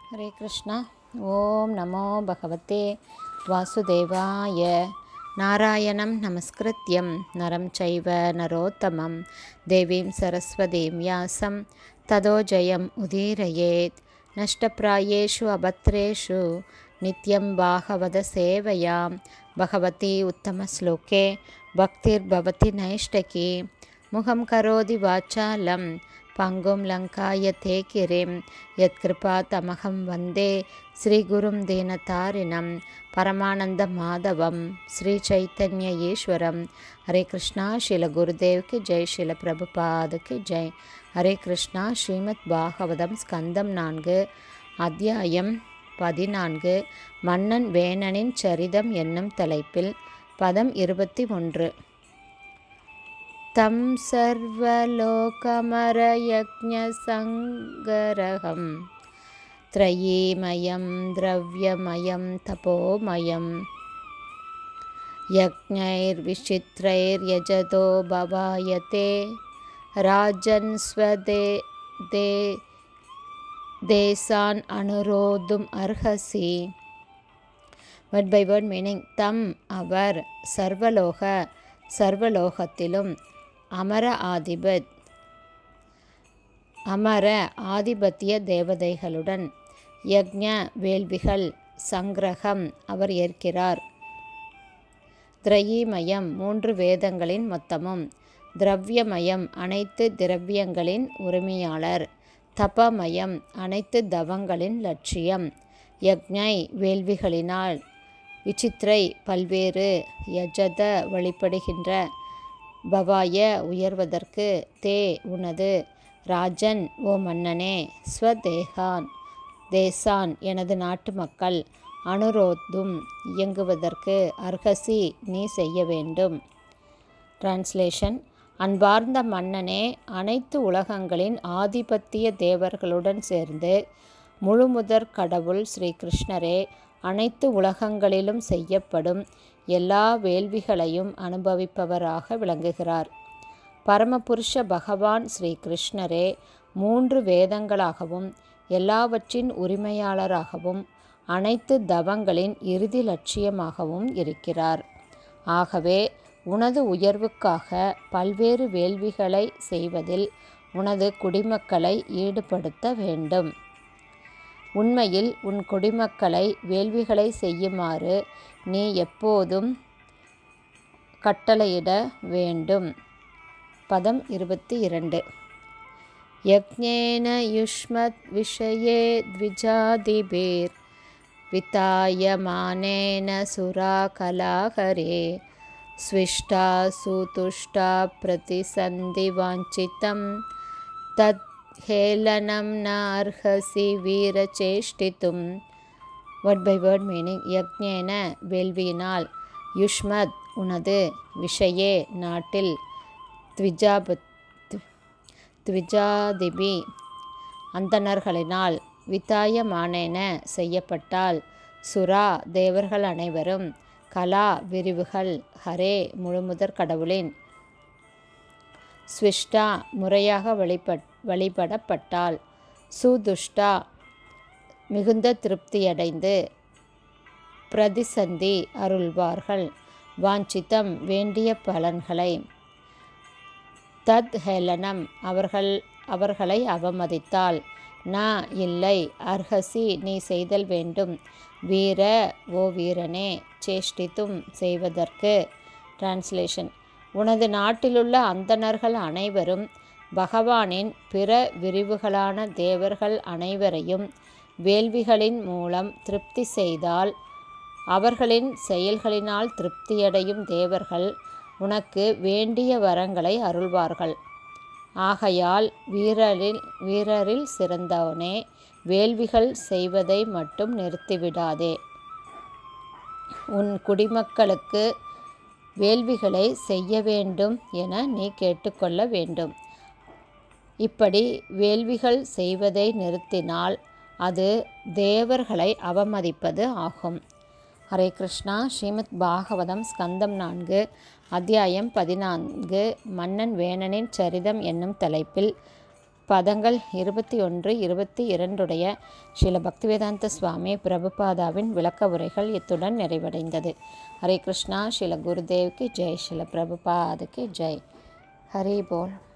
ஹரே கிருஷ்ணா ஓம் நமோ பகவதே வாசுதேவாய நாராயணம் நமஸ்கிருத்யம் நரம் சைவ நரோத்தமம் தேவீம் சரஸ்வதீம் யாசம் ததோ ஜெயம் உதீரயேத் நஷ்டப்பிராயேஷு அபத்ரேஷு நித்யம் பாகவத சேவையாம் பகவதி உத்தமஸ்லோகே பக்திர்பவதி நைஷ்டகி முகம் கரோதி வாச்சாலம் பங்கும் லங்காய தே கிரிம் யத்கிருபா தமகம் வந்தே ஸ்ரீகுரும் தீனதாரிணம் பரமானந்த மாதவம் ஸ்ரீ சைத்தன்ய ஈஸ்வரம் ஹரே கிருஷ்ணா ஸ்ரீல குருதேவ்க்கு ஜெய் ஸ்ரீல பிரபுபாதுக்கு ஜெய் ஹரே கிருஷ்ணா ஸ்ரீமத் பாகவதம் ஸ்கந்தம் நான்கு அத்தியாயம் பதினான்கு மன்னன் வேணனின் சரிதம் என்னும் தலைப்பில் பதம் இருபத்தி ஒன்று तं सर्वलोकमरयज्ञसङ्गरहं त्रयीमयं द्रव्यमयं तपोमयं यज्ञैर्विचित्रैर्यजतो भवायते राजन् स्वदे दे देशान् अनुरोधुम् अर्हसि வேர்ட் பை வேர்ட் மீனிங் தம் அவர் சர்வலோக சர்வலோகத்திலும் அமர ஆதிபத் அமர ஆதிபத்திய தேவதைகளுடன் யக்ஞ வேள்விகள் சங்கிரகம் அவர் ஏற்கிறார் திரயீமயம் மூன்று வேதங்களின் மொத்தமும் திரவியமயம் அனைத்து திரவியங்களின் உரிமையாளர் தபமயம் அனைத்து தவங்களின் லட்சியம் யக்ஞை வேள்விகளினால் விசித்திரை பல்வேறு யஜத வழிபடுகின்ற பவாய உயர்வதற்கு தே உனது ராஜன் ஓ மன்னனே ஸ்வதேகான் தேசான் எனது நாட்டு மக்கள் அனுரோத்தும் இயங்குவதற்கு அர்ஹசி நீ செய்ய வேண்டும் டிரான்ஸ்லேஷன் அன்பார்ந்த மன்னனே அனைத்து உலகங்களின் ஆதிபத்திய தேவர்களுடன் சேர்ந்து முழுமுதற் கடவுள் ஸ்ரீ கிருஷ்ணரே அனைத்து உலகங்களிலும் செய்யப்படும் எல்லா வேள்விகளையும் அனுபவிப்பவராக விளங்குகிறார் பரமபுருஷ பகவான் ஸ்ரீ கிருஷ்ணரே மூன்று வேதங்களாகவும் எல்லாவற்றின் உரிமையாளராகவும் அனைத்து தவங்களின் இறுதி லட்சியமாகவும் இருக்கிறார் ஆகவே உனது உயர்வுக்காக பல்வேறு வேள்விகளை செய்வதில் உனது குடிமக்களை ஈடுபடுத்த வேண்டும் உண்மையில் உன் குடிமக்களை வேள்விகளை செய்யுமாறு நீ எப்போதும் கட்டளையிட வேண்டும் பதம் இருபத்தி இரண்டு யக்ஞேன யுஷ்மத் விஷயே த்விஜாதிபேர் வித்தாயமானேன சுரா கலாகரே ஸ்விஷ்டா சுதுஷ்டா பிரதிசந்தி வாஞ்சிதம் தத் ஹேளனம் ந அர்ஹசி வீரச்சேஷ்டித்தும் வேர்ட் பை வேர்ட் மீனிங் யக்ஞேன வேள்வியினால் யுஷ்மத் உனது விஷயே நாட்டில் த்விஜாபத் த்விஜாதிபி அந்தணர்களினால் வித்தாயமானேன செய்யப்பட்டால் சுரா தேவர்கள் அனைவரும் கலா விரிவுகள் ஹரே முழுமுதற் கடவுளின் ஸ்விஷ்டா முறையாக வழிபட் வழிபடப்பட்டால் சுதுஷ்டா மிகுந்த திருப்தியடைந்து பிரதிசந்தி அருள்வார்கள் வாஞ்சித்தம் வேண்டிய பலன்களை தத் ஹேளனம் அவர்கள் அவர்களை அவமதித்தால் ந இல்லை அர்ஹசி நீ செய்தல் வேண்டும் வீர ஓ வீரனே சேஷ்டித்தும் செய்வதற்கு டிரான்ஸ்லேஷன் உனது நாட்டிலுள்ள அந்தணர்கள் அனைவரும் பகவானின் பிற விரிவுகளான தேவர்கள் அனைவரையும் வேள்விகளின் மூலம் திருப்தி செய்தால் அவர்களின் செயல்களினால் திருப்தியடையும் தேவர்கள் உனக்கு வேண்டிய வரங்களை அருள்வார்கள் ஆகையால் வீரரில் வீரரில் சிறந்தவனே வேள்விகள் செய்வதை மட்டும் நிறுத்திவிடாதே உன் குடிமக்களுக்கு வேள்விகளை செய்ய வேண்டும் என நீ கேட்டுக்கொள்ள வேண்டும் இப்படி வேள்விகள் செய்வதை நிறுத்தினால் அது தேவர்களை அவமதிப்பது ஆகும் ஹரே கிருஷ்ணா ஸ்ரீமத் பாகவதம் ஸ்கந்தம் நான்கு அத்தியாயம் பதினான்கு மன்னன் வேணனின் சரிதம் என்னும் தலைப்பில் பதங்கள் இருபத்தி ஒன்று இருபத்தி இரண்டுடைய ஸ்ரீல பக்திவேதாந்த சுவாமி பிரபுபாதாவின் விளக்க உரைகள் இத்துடன் நிறைவடைந்தது ஹரே கிருஷ்ணா ஸ்ரீல குருதேவ்க்கு ஜெய் ஸ்ரீல பிரபுபாதுக்கு ஜெய் ஹரி போல்